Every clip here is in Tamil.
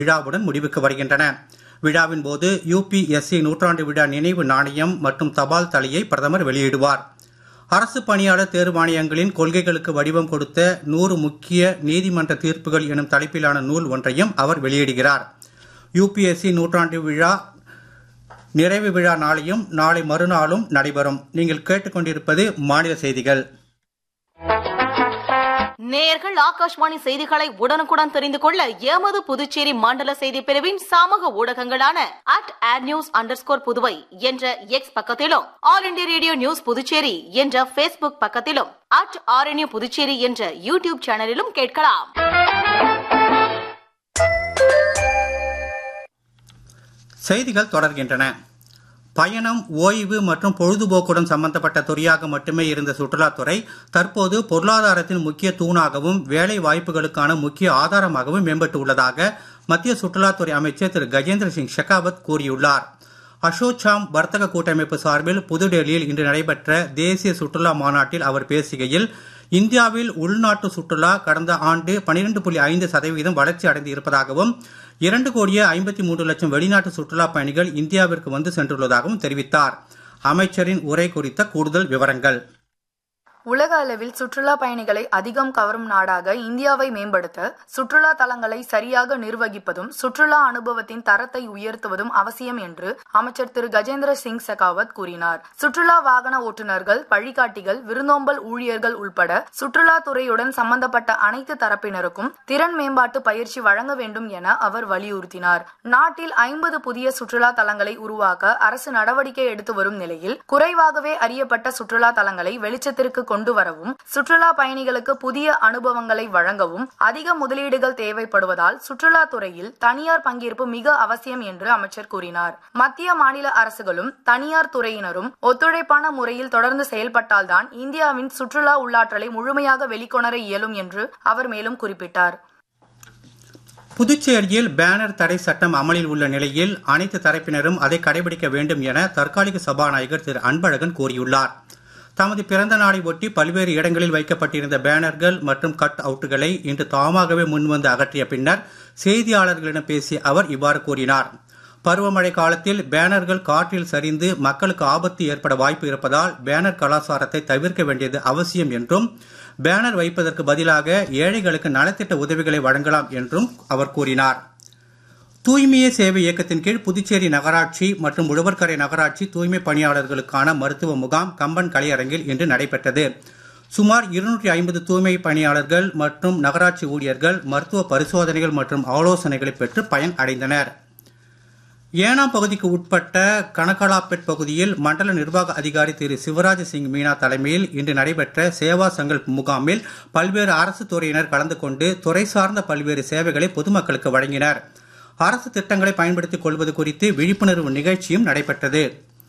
விழாவுடன் முடிவுக்கு வருகின்றன விழாவின் போது யுபிஎஸ்சி நூற்றாண்டு விழா நினைவு நாணயம் மற்றும் தபால் தலையை பிரதமர் வெளியிடுவார் அரசு பணியாளர் தேர்வாணையங்களின் கொள்கைகளுக்கு வடிவம் கொடுத்த நூறு முக்கிய நீதிமன்ற தீர்ப்புகள் எனும் தலைப்பிலான நூல் ஒன்றையும் அவர் வெளியிடுகிறார் யுபிஎஸ்சி நூற்றாண்டு விழா நிறைவு விழா நாளையும் நாளை மறுநாளும் நடைபெறும் நீங்கள் கேட்டுக்கொண்டிருப்பது மாநில செய்திகள் நேயர்கள் ஆகாஷ்வாணி செய்திகளை உடனுக்குடன் தெரிந்து கொள்ள எமது புதுச்சேரி மண்டல செய்தி பிரிவின் சமூக ஊடகங்களான at AIR news underscore Puduvai என்ற எக்ஸ் பக்கத்திலும் All India Radio News Puducherry என்ற பேஸ்புக் பக்கத்திலும் அட் ஆர்என்யூ புதுச்சேரி என்ற யூடியூப் சேனலிலும் கேட்கலாம் செய்திகள் தொடர்கின்றன பயணம் ஓய்வு மற்றும் பொழுதுபோக்குடன் சம்பந்தப்பட்ட துறையாக மட்டுமே இருந்த சுற்றுலாத்துறை தற்போது பொருளாதாரத்தின் முக்கிய தூணாகவும் வேலை வாய்ப்புகளுக்கான முக்கிய ஆதாரமாகவும் மேம்பட்டு உள்ளதாக மத்திய சுற்றுலாத்துறை அமைச்சர் திரு கஜேந்திர சிங் ஷெகாவத் கூறியுள்ளார் அசோச்சாம் வர்த்தக கூட்டமைப்பு சார்பில் புதுடெல்லியில் இன்று நடைபெற்ற தேசிய சுற்றுலா மாநாட்டில் அவர் பேசுகையில் இந்தியாவில் உள்நாட்டு சுற்றுலா கடந்த ஆண்டு பனிரெண்டு புள்ளி ஐந்து சதவீதம் வளர்ச்சி அடைந்து இருப்பதாகவும் இரண்டு கோடியே ஐம்பத்தி மூன்று லட்சம் வெளிநாட்டு சுற்றுலா பயணிகள் இந்தியாவிற்கு வந்து சென்றுள்ளதாகவும் தெரிவித்தார் அமைச்சரின் உரை குறித்த கூடுதல் விவரங்கள் உலக அளவில் சுற்றுலா பயணிகளை அதிகம் கவரும் நாடாக இந்தியாவை மேம்படுத்த சுற்றுலா தலங்களை சரியாக நிர்வகிப்பதும் சுற்றுலா அனுபவத்தின் தரத்தை உயர்த்துவதும் அவசியம் என்று அமைச்சர் திரு கஜேந்திர சிங் செகாவத் கூறினார் சுற்றுலா வாகன ஓட்டுநர்கள் வழிகாட்டிகள் விருந்தோம்பல் ஊழியர்கள் உள்பட சுற்றுலா துறையுடன் சம்பந்தப்பட்ட அனைத்து தரப்பினருக்கும் திறன் மேம்பாட்டு பயிற்சி வழங்க வேண்டும் என அவர் வலியுறுத்தினார் நாட்டில் ஐம்பது புதிய சுற்றுலா தலங்களை உருவாக்க அரசு நடவடிக்கை எடுத்து வரும் நிலையில் குறைவாகவே அறியப்பட்ட சுற்றுலா தலங்களை வெளிச்சத்திற்கு கொண்டு வரவும் சுற்றுலா பயணிகளுக்கு புதிய அனுபவங்களை வழங்கவும் அதிக முதலீடுகள் தேவைப்படுவதால் சுற்றுலா துறையில் தனியார் பங்கேற்பு மிக அவசியம் என்று அமைச்சர் கூறினார் மத்திய மாநில அரசுகளும் தனியார் துறையினரும் ஒத்துழைப்பான முறையில் தொடர்ந்து செயல்பட்டால்தான் இந்தியாவின் சுற்றுலா உள்ளாற்றலை முழுமையாக வெளிக்கொணர இயலும் என்று அவர் மேலும் குறிப்பிட்டார் புதுச்சேரியில் பேனர் தடை சட்டம் அமலில் உள்ள நிலையில் அனைத்து தரப்பினரும் அதை கடைபிடிக்க வேண்டும் என தற்காலிக சபாநாயகர் திரு அன்பழகன் கூறியுள்ளார் தமது பிறந்த நாளை ஒட்டி பல்வேறு இடங்களில் வைக்கப்பட்டிருந்த பேனர்கள் மற்றும் கட் அவுட்டுகளை இன்று தாமாகவே முன்வந்து அகற்றிய பின்னர் செய்தியாளர்களிடம் பேசிய அவர் இவ்வாறு கூறினார் பருவமழை காலத்தில் பேனர்கள் காற்றில் சரிந்து மக்களுக்கு ஆபத்து ஏற்பட வாய்ப்பு இருப்பதால் பேனர் கலாச்சாரத்தை தவிர்க்க வேண்டியது அவசியம் என்றும் பேனர் வைப்பதற்கு பதிலாக ஏழைகளுக்கு நலத்திட்ட உதவிகளை வழங்கலாம் என்றும் அவர் கூறினார் தூய்மையே சேவை இயக்கத்தின் கீழ் புதுச்சேரி நகராட்சி மற்றும் உழவர்கரை நகராட்சி தூய்மை பணியாளர்களுக்கான மருத்துவ முகாம் கம்பன் கலையரங்கில் இன்று நடைபெற்றது சுமார் இருநூற்றி ஐம்பது தூய்மை பணியாளர்கள் மற்றும் நகராட்சி ஊழியர்கள் மருத்துவ பரிசோதனைகள் மற்றும் ஆலோசனைகளை பெற்று பயன் அடைந்தனர் ஏனாம் பகுதிக்கு உட்பட்ட கனகலாப்பேட் பகுதியில் மண்டல நிர்வாக அதிகாரி திரு சிவராஜ் சிங் மீனா தலைமையில் இன்று நடைபெற்ற சேவா சங்கல்ப் முகாமில் பல்வேறு அரசு துறையினர் கலந்து கொண்டு துறை சார்ந்த பல்வேறு சேவைகளை பொதுமக்களுக்கு வழங்கினர் அரசு திட்டங்களை பயன்படுத்திக் கொள்வது குறித்து விழிப்புணர்வு நிகழ்ச்சியும் நடைபெற்றது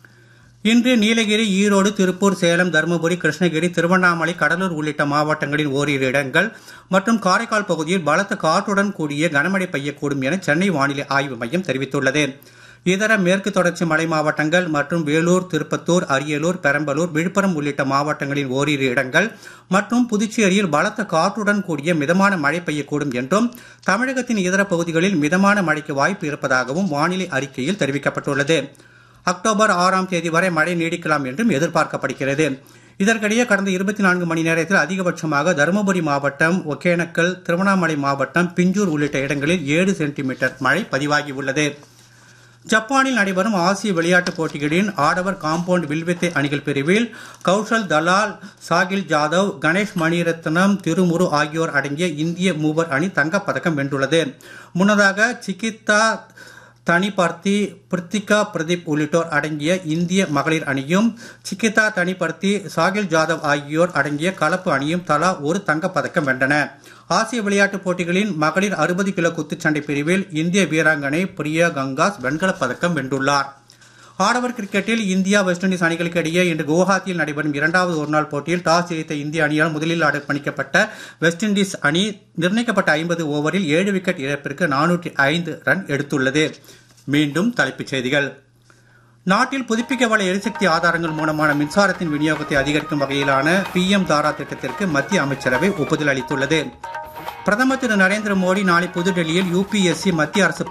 இன்று நீலகிரி ஈரோடு திருப்பூர் சேலம் தருமபுரி கிருஷ்ணகிரி திருவண்ணாமலை கடலூர் உள்ளிட்ட மாவட்டங்களின் ஓரிரு இடங்கள் மற்றும் காரைக்கால் பகுதியில் பலத்த காற்றுடன் கூடிய கனமழை பெய்யக்கூடும் என சென்னை வானிலை ஆய்வு மையம் தெரிவித்துள்ளது இதர மேற்கு தொடர்ச்சி மலை மாவட்டங்கள் மற்றும் வேலூர் திருப்பத்தூர் அரியலூர் பெரம்பலூர் விழுப்புரம் உள்ளிட்ட மாவட்டங்களின் ஓரிரு இடங்கள் மற்றும் புதுச்சேரியில் பலத்த காற்றுடன் கூடிய மிதமான மழை பெய்யக்கூடும் என்றும் தமிழகத்தின் இதர பகுதிகளில் மிதமான மழைக்கு வாய்ப்பு இருப்பதாகவும் வானிலை அறிக்கையில் தெரிவிக்கப்பட்டுள்ளது அக்டோபர் ஆறாம் தேதி வரை மழை நீடிக்கலாம் என்றும் எதிர்பார்க்கப்படுகிறது இதற்கிடையே கடந்த இருபத்தி நான்கு மணி நேரத்தில் அதிகபட்சமாக தருமபுரி மாவட்டம் ஒகேனக்கல் திருவண்ணாமலை மாவட்டம் பிஞ்சூர் உள்ளிட்ட இடங்களில் ஏழு சென்டிமீட்டர் மழை பதிவாகியுள்ளது ஜப்பானில் நடைபெறும் ஆசிய விளையாட்டுப் போட்டிகளின் ஆடவர் காம்பவுண்ட் வில்வித்தை அணிகள் பிரிவில் கௌஷல் தலால் சாகில் ஜாதவ் கணேஷ் மணிரத்னம் திருமுரு ஆகியோர் அடங்கிய இந்திய மூவர் அணி தங்கப்பதக்கம் வென்றுள்ளது முன்னதாக சிகித்தா தனிபர்த்தி பிருத்திகா பிரதீப் உள்ளிட்டோர் அடங்கிய இந்திய மகளிர் அணியும் சிக்கிதா தனிபர்த்தி சாகில் ஜாதவ் ஆகியோர் அடங்கிய கலப்பு அணியும் தலா ஒரு தங்கப்பதக்கம் வென்றன ஆசிய விளையாட்டுப் போட்டிகளின் மகளிர் அறுபது கிலோ குத்துச்சண்டை பிரிவில் இந்திய வீராங்கனை பிரியா கங்காஸ் வெண்கலப் பதக்கம் வென்றுள்ளார் ஆடவர் கிரிக்கெட்டில் இந்தியா வெஸ்ட் இண்டீஸ் அணிகளுக்கு இடையே இன்று குவஹாத்தியில் நடைபெறும் இரண்டாவது ஒருநாள் போட்டியில் டாஸ் ஜெயித்த இந்திய அணியால் முதலில் அர்ப்பணிக்கப்பட்ட வெஸ்ட் இண்டீஸ் அணி நிர்ணயிக்கப்பட்ட ஐம்பது ஓவரில் ஏழு விக்கெட் இழப்பிற்கு நானூற்றி ஐந்து ரன் எடுத்துள்ளது மீண்டும் தலைப்புச் செய்திகள் நாட்டில் புதுப்பிக்கவல்ல எரிசக்தி ஆதாரங்கள் மூலமான மின்சாரத்தின் விநியோகத்தை அதிகரிக்கும் வகையிலான பி எம் தாரா திட்டத்திற்கு மத்திய அமைச்சரவை ஒப்புதல் அளித்துள்ளது பிரதமர் திரு நரேந்திர மோடி நாளை புதுடெல்லியில் யுபிஎஸ்சி மத்திய அரசு